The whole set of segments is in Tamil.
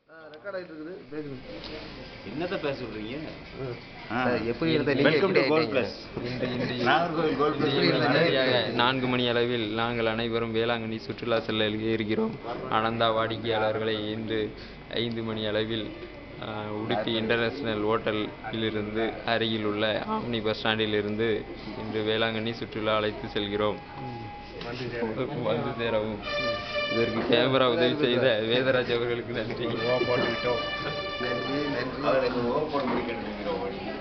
ரெக்கார்ட் ஆகிட்டு இருக்குது பேசுங்க என்னத்த பேச சொல்றீங்க ஆ. எப்படி இருந்த நீங்க Welcome எப்படி to Gold ஆயிட்டீங்க? Plus. நாகர்கோவில் கோல்ட் பிளஸ் சரியாக நான்கு மணி அளவில் நாங்கள் அனைவரும் வேளாங்கண்ணி சுற்றுலா செல்ல இருக்கிறோம் ஆனந்தா வாடிக்கையாளர்களை இன்று ஐந்து மணி அளவில் ஆ, உடுப்பி இன்டர்நேஷனல் ஹோட்டலிலிருந்து அருகில் உள்ள ஆம்னி பஸ் ஸ்டாண்டிலிருந்து இன்று வேளாங்கண்ணி சுற்றுலா அழைத்து செல்கிறோம் வந்து சேரவும் இதற்கு கேமரா உதவி செய்த வேதராஜ் அவர்களுக்கு நன்றி நன்றி நன்றி அவருக்கு ஓப்பன் முடிக்கணும்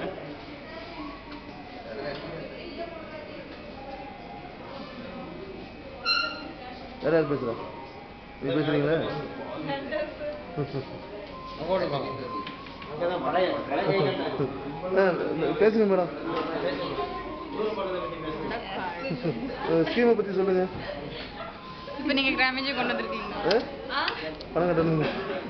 வேற யார் பேசுறா நீ பேசுறீங்களா ஆ, பேசுங்க மேடம் ஸ்கீமை பற்றி சொல்லுங்க இப்போ நீங்க டேமேஜே கொண்டு வந்திருக்கீங்க ஆ? பணம் கட்டணுங்க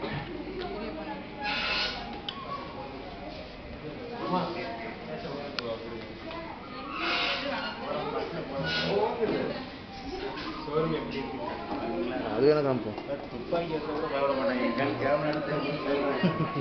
அது வேணா காமிப்போம் துப்பாக்கி எடுத்தா கூட பயப்பட மாட்டாங்க கேமரா எடுத்து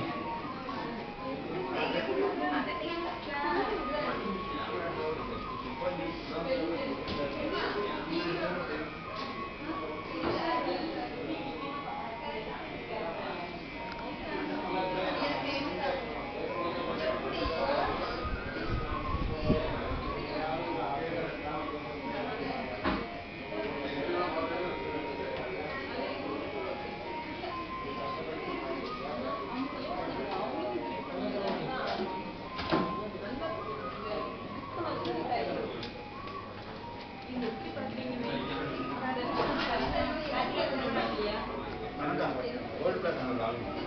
கோல்ட் பிளஸ்